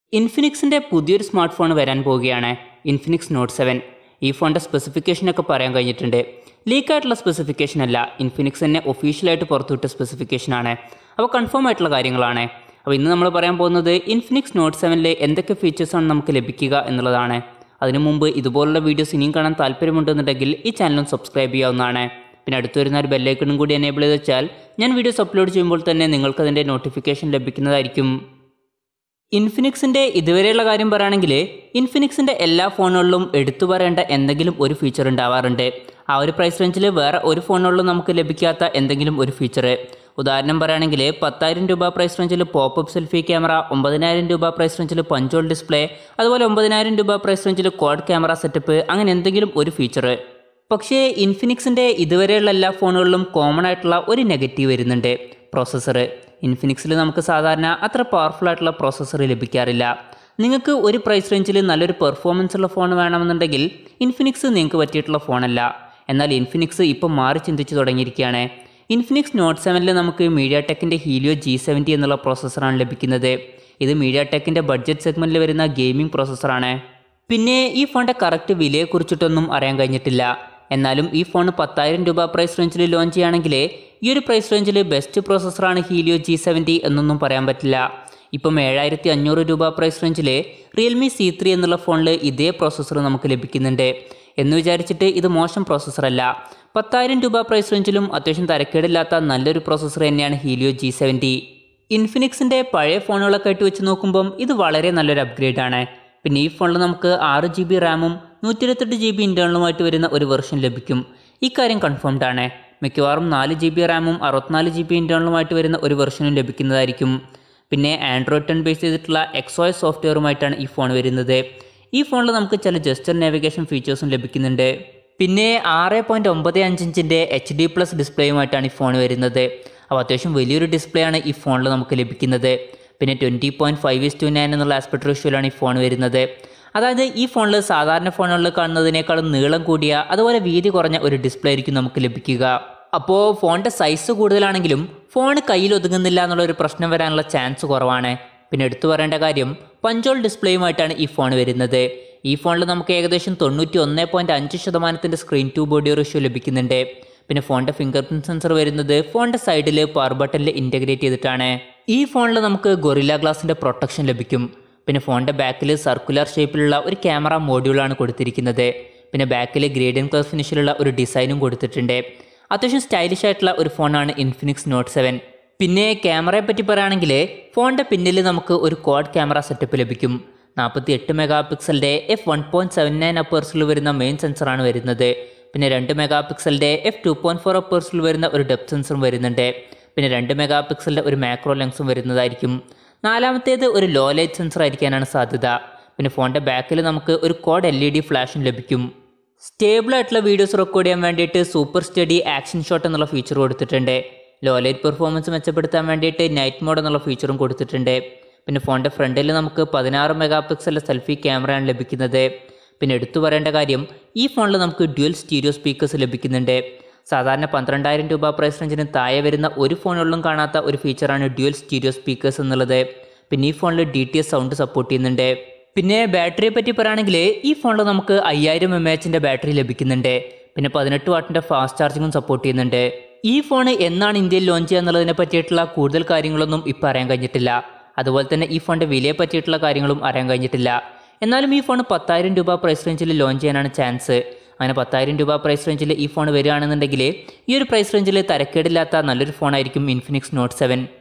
ഇൻഫിനിക്സിൻ്റെ പുതിയൊരു smart phone വരാൻ പോവുകയാണ് ഇൻഫിനിക്സ് നോട്ട് സെവൻ ഈ ഫോണിൻ്റെ സ്പെസിഫിക്കേഷനൊക്കെ പറയാൻ കഴിഞ്ഞിട്ടുണ്ട് ലീക്കായിട്ടുള്ള സ്പെസിഫിക്കേഷൻ അല്ല ഇൻഫിനിക്സ് തന്നെ ഒഫീഷ്യലായിട്ട് പുറത്തുവിട്ട സ്പെസിഫിക്കേഷനാണ് അപ്പോൾ കൺഫേം ആയിട്ടുള്ള കാര്യങ്ങളാണ് അപ്പോൾ ഇന്ന് നമ്മൾ പറയാൻ പോകുന്നത് ഇൻഫിനിക്സ് നോട്ട് സെവനിൽ എന്തൊക്കെ ഫീച്ചേഴ്സാണ് നമുക്ക് ലഭിക്കുക എന്നുള്ളതാണ് അതിനു മുമ്പ് ഇതുപോലുള്ള വീഡിയോസ് ഇനിയും കാണാൻ താല്പര്യമുണ്ടെന്നുണ്ടെങ്കിൽ ഈ ചാനലും സബ്സ്ക്രൈബ് ചെയ്യാവുന്നതാണ് പിന്നെ അടുത്ത് വരുന്ന ഒരു ബെല്ലൈക്കണും കൂടി എനേബിൾ ചെയ്ത് വെച്ചാൽ ഞാൻ വീഡിയോസ് അപ്ലോഡ് ചെയ്യുമ്പോൾ തന്നെ നിങ്ങൾക്ക് അതിൻ്റെ നോട്ടിഫിക്കേഷൻ ലഭിക്കുന്നതായിരിക്കും ഇൻഫിനിക്സിൻ്റെ ഇതുവരെയുള്ള കാര്യം പറയുകയാണെങ്കിൽ ഇൻഫിനിക്സിൻ്റെ എല്ലാ ഫോണുകളിലും എടുത്തു പറയേണ്ട എന്തെങ്കിലും ഒരു ഫീച്ചർ ഉണ്ടാവാറുണ്ട് ആ ഒരു പ്രൈസ് റേഞ്ചിൽ വേറെ ഒരു ഫോണുകളിലും നമുക്ക് ലഭിക്കാത്ത എന്തെങ്കിലും ഒരു ഫീച്ചർ ഉദാഹരണം പറയുകയാണെങ്കിൽ പത്തായിരം രൂപ പ്രൈസ് റേഞ്ചിൽ പോപ്പപ്പ് സെൽഫി ക്യാമറ ഒമ്പതിനായിരം രൂപ പ്രൈസ് റേഞ്ചിൽ പഞ്ചോൾ ഡിസ്പ്ലേ അതുപോലെ ഒമ്പതിനായിരം രൂപ പ്രൈസ് റേഞ്ചിൽ ക്വാഡ് ക്യാമറ സെറ്റപ്പ് അങ്ങനെ എന്തെങ്കിലും ഒരു ഫീച്ചർ പക്ഷേ ഇൻഫിനിക്സിൻ്റെ ഇതുവരെയുള്ള എല്ലാ ഫോണുകളിലും കോമൺ ആയിട്ടുള്ള ഒരു നെഗറ്റീവ് വരുന്നുണ്ട് പ്രോസസ്സർ ഇൻഫിനിക്സിൽ നമുക്ക് സാധാരണ അത്ര പവർഫുൾ ആയിട്ടുള്ള പ്രോസസ്സർ ലഭിക്കാറില്ല നിങ്ങൾക്ക് ഒരു പ്രൈസ് റേഞ്ചിൽ നല്ലൊരു പെർഫോമൻസ് ഉള്ള ഫോൺ വേണമെന്നുണ്ടെങ്കിൽ ഇൻഫിനിക്സ് നിങ്ങൾക്ക് പറ്റിയിട്ടുള്ള ഫോണല്ല എന്നാൽ ഇൻഫിനിക്സ് ഇപ്പോൾ മാറി ചിന്തിച്ച് തുടങ്ങിയിരിക്കുകയാണ് ഇൻഫിനിക്സ് നോട്ട് സെവനിൽ നമുക്ക് മീഡിയ ടെക്കിൻ്റെ ഹീലിയോ ജി സെവൻറ്റി എന്നുള്ള പ്രോസസ്സറാണ് ലഭിക്കുന്നത് ഇത് മീഡിയ ടെക്കിൻ്റെ ബഡ്ജറ്റ് സെഗ്മെൻറ്റിൽ വരുന്ന ഗെയിമിംഗ് പ്രോസസ്സറാണ് പിന്നെ ഈ ഫോണിൻ്റെ കറക്റ്റ് വിലയെക്കുറിച്ചിട്ടൊന്നും അറിയാൻ കഴിഞ്ഞിട്ടില്ല എന്നാലും ഈ ഫോൺ പത്തായിരം രൂപ പ്രൈസ് റേഞ്ചിൽ ലോഞ്ച് ചെയ്യുകയാണെങ്കിൽ ഈ ഒരു പ്രൈസ് റേഞ്ചിൽ ബെസ്റ്റ് പ്രോസസ്സറാണ് ഹീലിയോ ജി സെവൻറ്റി എന്നൊന്നും പറയാൻ പറ്റില്ല ഇപ്പം ഏഴായിരത്തി അഞ്ഞൂറ് രൂപ പ്രൈസ് റേഞ്ചിൽ റിയൽമി സി ത്രീ എന്നുള്ള ഫോണിൽ ഇതേ പ്രോസസ്സർ നമുക്ക് ലഭിക്കുന്നുണ്ട് എന്ന് വിചാരിച്ചിട്ട് ഇത് മോശം പ്രോസസ്സറല്ല പത്തായിരം രൂപ പ്രൈസ് റേഞ്ചിലും അത്യാവശ്യം തരക്കേടില്ലാത്ത നല്ലൊരു പ്രോസസ്സർ തന്നെയാണ് ഹീലിയോ ജി സെവൻറ്റി ഇൻഫിനിക്സിൻ്റെ പഴയ ഫോണുകളൊക്കെ ആയിട്ട് വെച്ച് നോക്കുമ്പം ഇത് വളരെ നല്ലൊരു അപ്ഗ്രേഡ് ആണ് പിന്നെ ഈ ഫോണിൽ നമുക്ക് ആറ് ജി ബി റാമും നൂറ്റി ഇരുപത്തെട്ട് ജി ബി ഇൻറ്റേണലുമായിട്ട് വരുന്ന ഒരു വെർഷൻ ലഭിക്കും ഇക്കാര്യം കൺഫേംഡ് ആണ് മിക്കവാറും നാല് ജി ബി റാമും അറുപത്തിനാല് ജി ബി ഇൻറ്റേണലുമായിട്ട് വരുന്ന ഒരു വെർഷനും ലഭിക്കുന്നതായിരിക്കും പിന്നെ ആൻഡ്രോയിഡ് ടെൻ ബേസ് ചെയ്തിട്ടുള്ള എക്സോയ് സോഫ്റ്റ്വെയറുമായിട്ടാണ് ഈ ഫോൺ വരുന്നത് ഈ ഫോണിൽ നമുക്ക് ചില ജസ്റ്റർ നാവിഗേഷൻ ഫീച്ചേഴ്സും ലഭിക്കുന്നുണ്ട് പിന്നെ ആറ് പോയിൻറ്റ് ഒമ്പത് അഞ്ച് ഇഞ്ചിൻ്റെ എച്ച് ഡി പ്ലസ് ഡിസ്പ്ലേയുമായിട്ടാണ് ഈ ഫോൺ വരുന്നത് അപ്പോൾ അത്യാവശ്യം വലിയൊരു ഡിസ്പ്ലേ ആണ് ഈ ഫോണിൽ നമുക്ക് ലഭിക്കുന്നത് പിന്നെ twenty point five is to nine എന്നുള്ള ആസ്പെക്ട് റേഷ്യോയിലാണ് ഈ ഫോൺ വരുന്നത് അതായത് ഈ ഫോണിൽ സാധാരണ ഫോണുകളിൽ കാണുന്നതിനേക്കാളും നീളം കൂടിയ അതുപോലെ വീതി കുറഞ്ഞ ഒരു ഡിസ്പ്ലേ ആയിരിക്കും നമുക്ക് ലഭിക്കുക അപ്പോൾ ഫോണിൻ്റെ സൈസ് കൂടുതലാണെങ്കിലും ഫോൺ കയ്യിൽ ഒതുങ്ങുന്നില്ല എന്നുള്ള ഒരു പ്രശ്നം വരാനുള്ള ചാൻസ് കുറവാണ് പിന്നെ എടുത്തു പറയേണ്ട കാര്യം പഞ്ചോൾ ഡിസ്പ്ലേയുമായിട്ടാണ് ഈ ഫോൺ വരുന്നത് ഈ ഫോണിൽ നമുക്ക് ഏകദേശം തൊണ്ണൂറ്റി ഒന്ന് പോയിൻറ്റ് അഞ്ച് ശതമാനത്തിൻ്റെ സ്ക്രീൻ ടു ബോഡി റേഷ്യോ ലഭിക്കുന്നുണ്ട് പിന്നെ ഫോണിൻ്റെ ഫിംഗർ പ്രിൻറ്റ് സെൻസർ വരുന്നത് ഫോണിൻ്റെ സൈഡിൽ പവർ ബട്ടണിൽ ഇൻറ്റഗ്രേറ്റ് ചെയ്തിട്ടാണ് ഈ ഫോണിൽ നമുക്ക് ഗൊറില്ല ഗ്ലാസിൻ്റെ പ്രൊട്ടക്ഷൻ ലഭിക്കും പിന്നെ ഫോണിൻ്റെ ബാക്കിൽ സർക്കുലർ ഷേപ്പിലുള്ള ഒരു ക്യാമറ മോഡ്യൂളാണ് കൊടുത്തിരിക്കുന്നത് പിന്നെ ബാക്കിൽ ഗ്രേഡിയൻ കളർ ഫിനിഷിലുള്ള ഒരു ഡിസൈനും കൊടുത്തിട്ടുണ്ട് അത്യാവശ്യം സ്റ്റൈലിഷ് ആയിട്ടുള്ള ഒരു ഫോണാണ് ഇൻഫിനിക്സ് നോട്ട് സെവൻ പിന്നെ ക്യാമറയെ പറ്റി പറയുകയാണെങ്കിൽ ഫോണിൻ്റെ പിന്നിൽ നമുക്ക് ഒരു ക്വാഡ് ക്യാമറ സെറ്റപ്പ് ലഭിക്കും നാൽപ്പത്തി എട്ട് മെഗാ പിക്സലിൻ്റെ F one point seven nine അപ്പേഴ്സിൽ വരുന്ന മെയിൻ സെൻസറാണ് വരുന്നത് പിന്നെ രണ്ട് മെഗാ പിക്സലിൻ്റെ എഫ് ടു പോയിൻറ്റ് ഫോർ അപ്പേഴ്സിൽ വരുന്ന ഒരു ഡെപ്ത് സെൻസറും വരുന്നുണ്ട് പിന്നെ രണ്ട് മെഗാ പിക്സലിൻ്റെ ഒരു മാക്രോ ലെൻസും വരുന്നതായിരിക്കും നാലാമത്തേത് ഒരു ലോ ലൈറ്റ് സെൻസർ ആയിരിക്കാനാണ് സാധ്യത പിന്നെ ഫോണിൻ്റെ ബാക്കിൽ നമുക്ക് ഒരു കോഡ് എൽ ഇ ഡി ഫ്ലാഷും ലഭിക്കും സ്റ്റേബിൾ ആയിട്ടുള്ള വീഡിയോസ് റെക്കോർഡ് ചെയ്യാൻ വേണ്ടിയിട്ട് സൂപ്പർ സ്റ്റഡി ആക്ഷൻ ഷോട്ട് എന്നുള്ള ഫീച്ചർ കൊടുത്തിട്ടുണ്ട് ലോ ലൈറ്റ് പെർഫോമൻസ് മെച്ചപ്പെടുത്താൻ വേണ്ടിയിട്ട് നൈറ്റ് മോഡ് എന്നുള്ള ഫീച്ചറും കൊടുത്തിട്ടുണ്ട് പിന്നെ ഫോണിൻ്റെ ഫ്രണ്ടിൽ നമുക്ക് പതിനാറ് മെഗാ പിക്സലിൻ്റെ സെൽഫി ക്യാമറയാണ് ലഭിക്കുന്നത് പിന്നെ എടുത്തു പറയേണ്ട കാര്യം ഈ ഫോണിൽ നമുക്ക് ഡ്യുവൽ സ്റ്റീരിയോ സ്പീക്കേഴ്സ് ലഭിക്കുന്നുണ്ട് സാധാരണ പന്ത്രണ്ടായിരം രൂപ പ്രൈസ് റേഞ്ചിന് താഴെ വരുന്ന ഒരു ഫോണുകളിലും കാണാത്ത ഒരു ഫീച്ചറാണ് ഡ്യുവൽ സ്റ്റീരിയോ സ്പീക്കേഴ്സ് എന്നുള്ളത് പിന്നെ ഈ ഫോണിൽ D T S sound support ചെയ്യുന്നുണ്ട് പിന്നെ ബാറ്ററിയെ പറ്റി പറയുകയാണെങ്കിൽ ഈ ഫോണിൽ നമുക്ക് അയ്യായിരം എം എച്ചിൻ്റെ ബാറ്ററി ലഭിക്കുന്നുണ്ട് പിന്നെ പതിനെട്ട് വാട്ടിൻ്റെ ഫാസ്റ്റ് ചാർജിങ്ങും സപ്പോർട്ട് ചെയ്യുന്നുണ്ട് ഈ ഫോൺ എന്നാണ് ഇന്ത്യയിൽ ലോഞ്ച് ചെയ്യുക എന്നുള്ളതിനെ പറ്റിയിട്ടുള്ള കൂടുതൽ കാര്യങ്ങളൊന്നും ഇപ്പോൾ അറിയാൻ കഴിഞ്ഞിട്ടില്ല അതുപോലെ തന്നെ ഈ ഫോണിൻ്റെ വിലയെ പറ്റിയിട്ടുള്ള കാര്യങ്ങളും അറിയാൻ കഴിഞ്ഞിട്ടില്ല എന്നാലും ഈ ഫോൺ പത്തായിരം രൂപ പ്രൈസ് റേഞ്ചിൽ ലോഞ്ച് ചെയ്യാനാണ് ചാൻസ് അങ്ങനെ പത്തായിരം രൂപ പ്രൈസ് റേഞ്ചിൽ ഈ ഫോൺ വരികയാണെന്നുണ്ടെങ്കിൽ ഈ ഒരു പ്രൈസ് റേഞ്ചിൽ തരക്കേടില്ലാത്ത നല്ലൊരു ഫോണായിരിക്കും ഇൻഫിനിക്സ് നോട്ട് സെവൻ